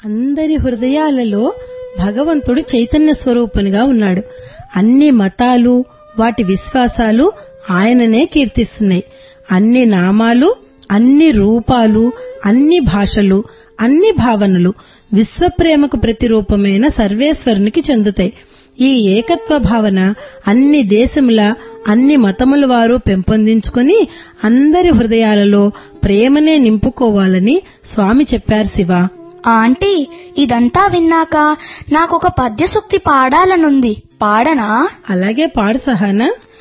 అందరి హృదయాలలో భగవంతుడు చైతన్య స్వరూపునిగా ఉన్నాడు అన్ని మతాలు వాటి విశ్వాసాలు ఆయననే కీర్తిస్తున్నాయి అన్ని నామాలు అన్ని రూపాలు అన్ని భాషలు అన్ని భావనలు విశ్వప్రేమకు ప్రతిరూపమైన సర్వేశ్వరునికి చెందుతాయి ఈ ఏకత్వ భావన అన్ని దేశముల అన్ని మతముల వారు పెంపొందించుకుని అందరి హృదయాలలో ప్రేమనే నింపుకోవాలని స్వామి చెప్పారు శివ ఆంటీ ఇదంతా విన్నాక నాకొక పద్యసూక్తి పాడాలనుంది పాడనా అలాగే పాడు సహానా